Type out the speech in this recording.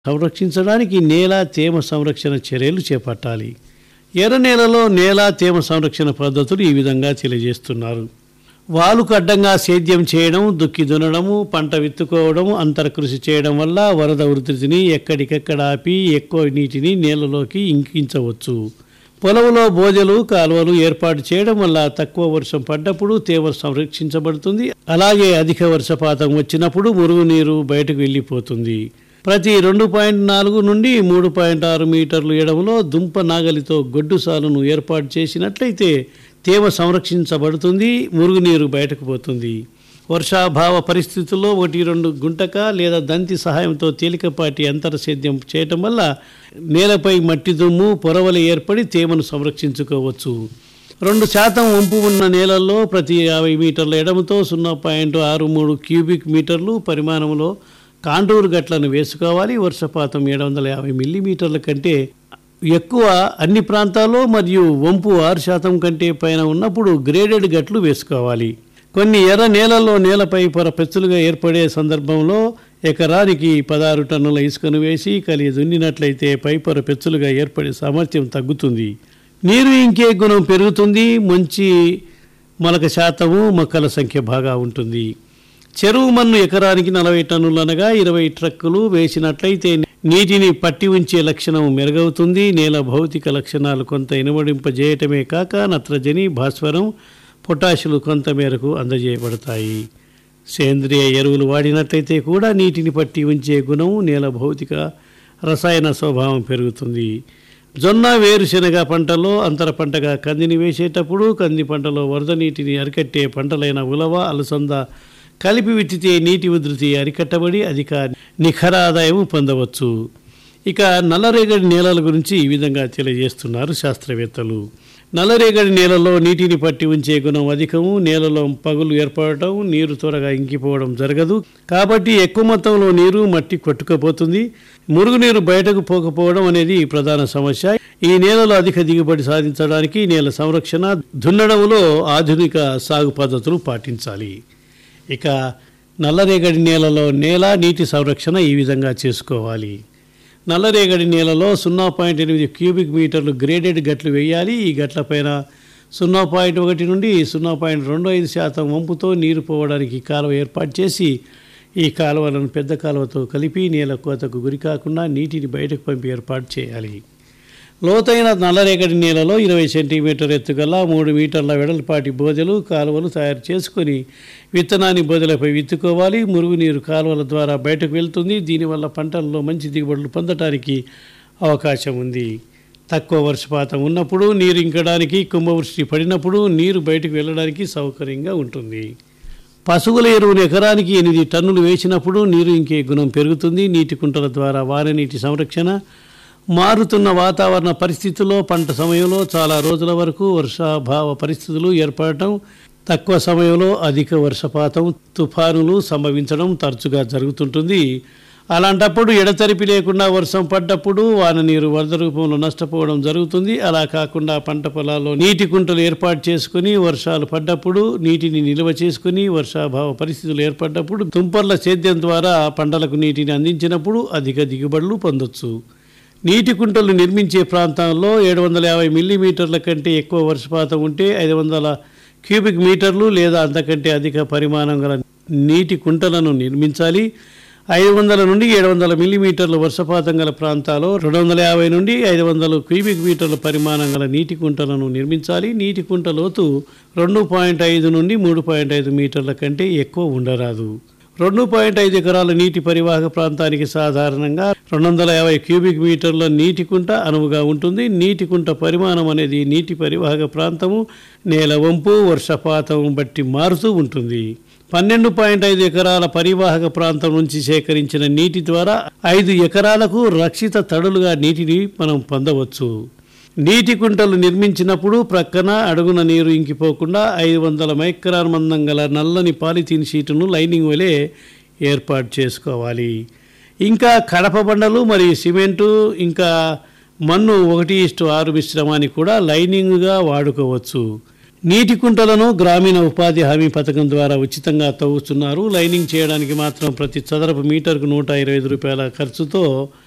సంరక్షించడానికి నేల తేమ సంరక్షణ చర్యలు చేపట్టాలి ఎర్ర నేలలో నేల తేమ సంరక్షణ పద్ధతులు ఈ విధంగా తెలియజేస్తున్నారు వాలుకు అడ్డంగా సేద్యం చేయడం దుక్కి దున్నడము పంట విత్తుకోవడం అంతర కృషి చేయడం వల్ల వరద ఉధృతిని ఎక్కడికెక్కడ ఆపి ఎక్కువ నీటిని నేలలోకి ఇంకించవచ్చు పొలంలో బోజలు కాలువలు ఏర్పాటు చేయడం వల్ల తక్కువ వర్షం పడ్డప్పుడు తేమ సంరక్షించబడుతుంది అలాగే అధిక వర్షపాతం వచ్చినప్పుడు మురుగునీరు బయటకు వెళ్ళిపోతుంది ప్రతి రెండు పాయింట్ నాలుగు నుండి మూడు పాయింట్ ఆరు మీటర్లు ఎడమలో దుంప నాగలితో గొడ్డు సాలును ఏర్పాటు చేసినట్లయితే తేమ సంరక్షించబడుతుంది మురుగునీరు బయటకు పోతుంది వర్షాభావ పరిస్థితుల్లో ఒకటి రెండు గుంటక లేదా దంతి సహాయంతో తేలికపాటి అంతర సేద్యం చేయటం వల్ల నేలపై మట్టి దుమ్ము పొరవలు ఏర్పడి తేమను సంరక్షించుకోవచ్చు రెండు శాతం వంపు ఉన్న నేలల్లో ప్రతి యాభై మీటర్ల ఎడమతో సున్నా పాయింట్ ఆరు మూడు క్యూబిక్ మీటర్లు పరిమాణంలో కాంటూరు గట్లను వేసుకోవాలి వర్షపాతం ఏడు వందల యాభై మిల్లీమీటర్ల కంటే ఎక్కువ అన్ని ప్రాంతాల్లో మరియు వంపు ఆరు శాతం కంటే పైన ఉన్నప్పుడు గ్రేడెడ్ గట్లు వేసుకోవాలి కొన్ని ఎర్ర నేలల్లో నేలపై పొర పెచ్చులుగా ఏర్పడే సందర్భంలో ఎకరానికి పదహారు టన్నుల ఇసుకను వేసి కలిగి దున్నినట్లయితే పై పొర పెచ్చులుగా ఏర్పడే సామర్థ్యం తగ్గుతుంది నీరు ఇంకే గుణం పెరుగుతుంది మంచి మొలక శాతము మొక్కల సంఖ్య బాగా ఉంటుంది చెరువు మన్ను ఎకరానికి నలభై టన్నులు అనగా ఇరవై ట్రక్కులు వేసినట్లయితే నీటిని పట్టి ఉంచే లక్షణం మెరుగవుతుంది నేల భౌతిక లక్షణాలు కొంత ఇనుమడింపజేయటమే కాక నత్రజని భాస్వరం పొటాషులు కొంత మేరకు అందజేయబడతాయి సేంద్రియ ఎరువులు వాడినట్లయితే కూడా నీటిని పట్టి ఉంచే గుణం నేల భౌతిక రసాయన స్వభావం పెరుగుతుంది జొన్న వేరుశెనగ పంటలో అంతర పంటగా కందిని వేసేటప్పుడు కంది పంటలో వరద నీటిని అరికట్టే పంటలైన ఉలవ అలసంద కలిపి విత్తితే నీటి ఉధృతి అరికట్టబడి అధిక నిఖర ఆదాయం పొందవచ్చు ఇక నల్లరేగడి నేలల గురించి ఈ విధంగా తెలియజేస్తున్నారు శాస్త్రవేత్తలు నల్లరేగడి నేలలో నీటిని పట్టి ఉంచే గుణం అధికము నేలలో పగులు ఏర్పడటం నీరు త్వరగా ఇంకిపోవడం జరగదు కాబట్టి ఎక్కువ మొత్తంలో నీరు మట్టి కొట్టుకుపోతుంది మురుగునీరు బయటకు పోకపోవడం అనేది ప్రధాన సమస్య ఈ నేలలో అధిక దిగుబడి సాధించడానికి నేల సంరక్షణ దున్నడంలో ఆధునిక సాగు పద్ధతులు పాటించాలి ఇక నల్లరేగడి నేలలో నేల నీటి సంరక్షణ ఈ విధంగా చేసుకోవాలి నల్లరేగడి నేలలో సున్నా పాయింట్ ఎనిమిది క్యూబిక్ మీటర్లు గ్రేడెడ్ గట్లు వేయాలి ఈ గట్లపైన సున్నా పాయింట్ ఒకటి నుండి సున్నా పాయింట్ రెండు ఐదు శాతం వంపుతో నీరు పోవడానికి కాలువ ఏర్పాటు చేసి ఈ కాలువలను పెద్ద కాలువతో కలిపి నేల కోతకు గురి కాకుండా నీటిని బయటకు పంపి ఏర్పాటు చేయాలి లోతైన నల్లరేగడి నేలలో ఇరవై సెంటీమీటర్ ఎత్తుగల మూడు మీటర్ల వెడల్పాటి బోదెలు కాలువలు తయారు చేసుకొని విత్తనాన్ని బోదెలపై విత్తుకోవాలి మురుగునీరు కాలువల ద్వారా బయటకు వెళ్తుంది దీనివల్ల పంటల్లో మంచి దిగుబడులు పొందటానికి అవకాశం ఉంది తక్కువ వర్షపాతం ఉన్నప్పుడు నీరు ఇంకడానికి కుంభవృష్టి పడినప్పుడు నీరు బయటకు వెళ్ళడానికి సౌకర్యంగా ఉంటుంది పశువుల ఎరువును ఎకరానికి ఎనిమిది టన్నులు వేసినప్పుడు నీరు ఇంకే గుణం పెరుగుతుంది నీటి కుంటల ద్వారా వారి నీటి సంరక్షణ మారుతున్న వాతావరణ పరిస్థితుల్లో పంట సమయంలో చాలా రోజుల వరకు వర్షాభావ పరిస్థితులు ఏర్పడటం తక్కువ సమయంలో అధిక వర్షపాతం తుఫానులు సంభవించడం తరచుగా జరుగుతుంటుంది అలాంటప్పుడు ఎడతెరిపి లేకుండా వర్షం పడ్డప్పుడు వాన నీరు వరద రూపంలో నష్టపోవడం జరుగుతుంది అలా కాకుండా పంట పొలాల్లో నీటి కుంటలు ఏర్పాటు చేసుకుని వర్షాలు పడ్డప్పుడు నీటిని నిల్వ చేసుకుని వర్షాభావ పరిస్థితులు ఏర్పడ్డప్పుడు తుంపర్ల సేద్యం ద్వారా పంటలకు నీటిని అందించినప్పుడు అధిక దిగుబడులు పొందొచ్చు నీటి కుంటలు నిర్మించే ప్రాంతాల్లో ఏడు వందల యాభై మిల్లీమీటర్ల కంటే ఎక్కువ వర్షపాతం ఉంటే ఐదు వందల క్యూబిక్ మీటర్లు లేదా అంతకంటే అధిక పరిమాణం గల నీటి కుంటలను నిర్మించాలి ఐదు వందల నుండి ఏడు వందల మిల్లీమీటర్ల వర్షపాతం గల ప్రాంతాల్లో రెండు వందల యాభై నుండి ఐదు వందల క్యూబిక్ మీటర్ల పరిమాణం గల నీటి కుంటలను నిర్మించాలి నీటి కుంట లోతు రెండు పాయింట్ ఐదు నుండి మూడు పాయింట్ ఐదు మీటర్ల కంటే ఎక్కువ ఉండరాదు రెండు పాయింట్ ఐదు ఎకరాల నీటి పరివాహక ప్రాంతానికి సాధారణంగా రెండు వందల యాభై క్యూబిక్ మీటర్ల నీటి కుంట అనువుగా ఉంటుంది నీటి కుంట పరిమాణం అనేది నీటి పరివాహక ప్రాంతము నేల వంపు వర్షపాతం బట్టి మారుతూ ఉంటుంది పన్నెండు పాయింట్ ఐదు ఎకరాల పరివాహక ప్రాంతం నుంచి సేకరించిన నీటి ద్వారా ఐదు ఎకరాలకు రక్షిత తడులుగా నీటిని మనం పొందవచ్చు నీటి కుంటలు నిర్మించినప్పుడు ప్రక్కన అడుగున నీరు ఇంకిపోకుండా ఐదు వందల మైక్రాన్ మందం గల నల్లని పాలిథీన్ షీటును లైనింగ్ వలె ఏర్పాటు చేసుకోవాలి ఇంకా కడప బండలు మరియు సిమెంటు ఇంకా మన్ను ఒకటి ఇష్టు ఆరు మిశ్రమాన్ని కూడా లైనింగ్గా వాడుకోవచ్చు నీటి కుంటలను గ్రామీణ ఉపాధి హామీ పథకం ద్వారా ఉచితంగా తవ్వుతున్నారు లైనింగ్ చేయడానికి మాత్రం ప్రతి చదరపు మీటర్కు నూట ఇరవై ఐదు రూపాయల ఖర్చుతో